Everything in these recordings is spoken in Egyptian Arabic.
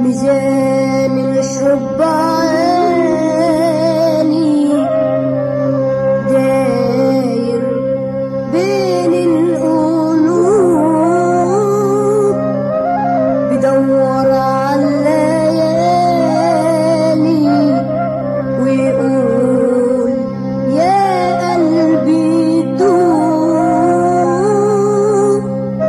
ميزان الحب عالي داير بين القلوب بدور على الليالي ويقول يا قلبي دوب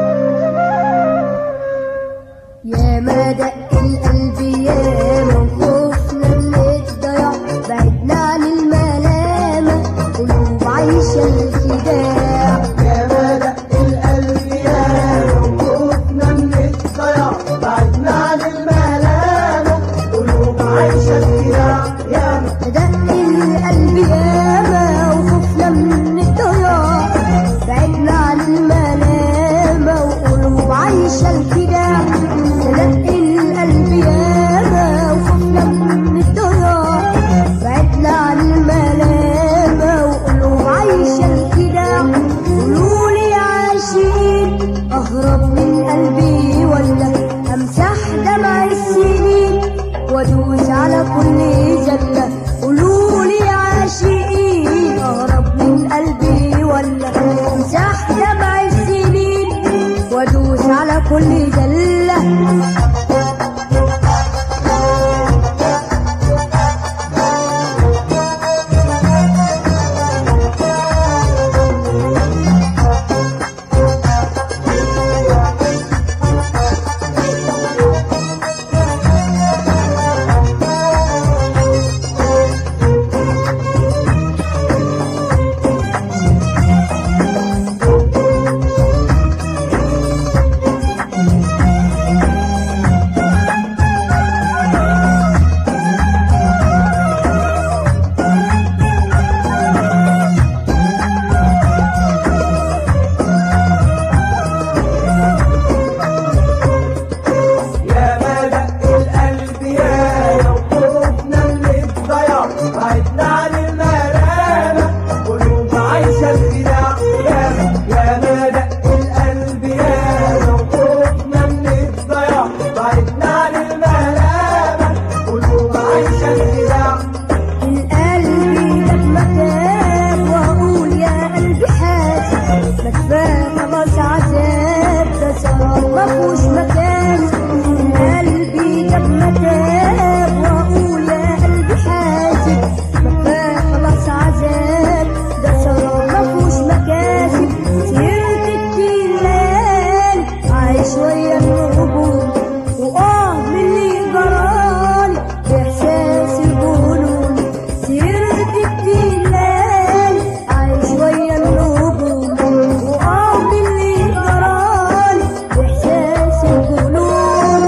يا ما دق القلب يا من خوفنا من الضياع بعدنا عن الملامة قلوب عايشة الخداع يا مدق القلب يا وقوفنا من الضياع بعدنا عن الملامة قلوب عايشة الخداع يا دق القلب ياما وخوفنا من الضياع بعدنا عن الملامة وقلوب عايشة الخداع دق القلب ياما وخوفنا من الضياع بعدنا عن الملامة وقلوب عايشة الخداع قولولي يا عاشقين أهرب من قلبي ولا أمسح دمع السنين وادوس على كل زلة قولولي يا عاشقين اهرب من قلبي ولا امسح دمع السنين وادوس على كل زلة يا مدق القلب يا وقوفنا من الضياع بعدنا عن الملامة قلوب عايشة الخداع يا يا مدق القلب يا وقوفنا من الضياع بعدنا عن الملامة قلوب عايشة الخداع القلب لما تاب واقول يا قلبي حاسس ما كفايه خلاص عذاب ده سهر مفهوش مكان قلبي لما تاب واقول يا قلبي حاسس ما كفايه خلاص عذاب ده سهر مفهوش مكاسب سيرت كتير ليالي عايش ويا الهجوم واه من اللي جرالي باحساس الجنون سيرت كتير ليالي عايش ويا الهجوم واه من اللي جرالي باحساس الجنون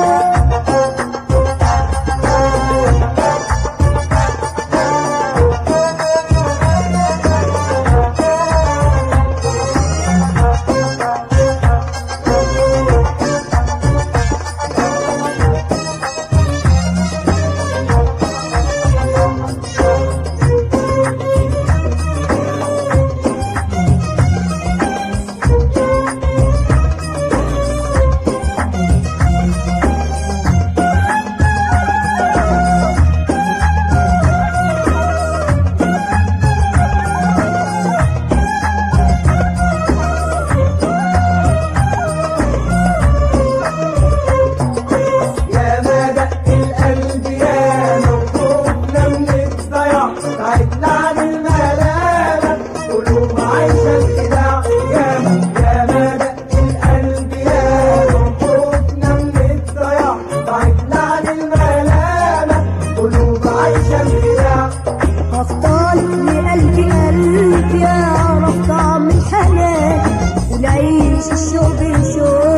يا مدق القلب يا موقوفنا من الضياع بعدنا عن الملامة قلوب عايشة الخداع يا يا مدق القلب يا موقوفنا من الضياع بعدنا عن الملامة قلوب عايشة الخداع أفضل لقلبي قلبي يعرف طعم الحنان ونعيش الشوق بشوق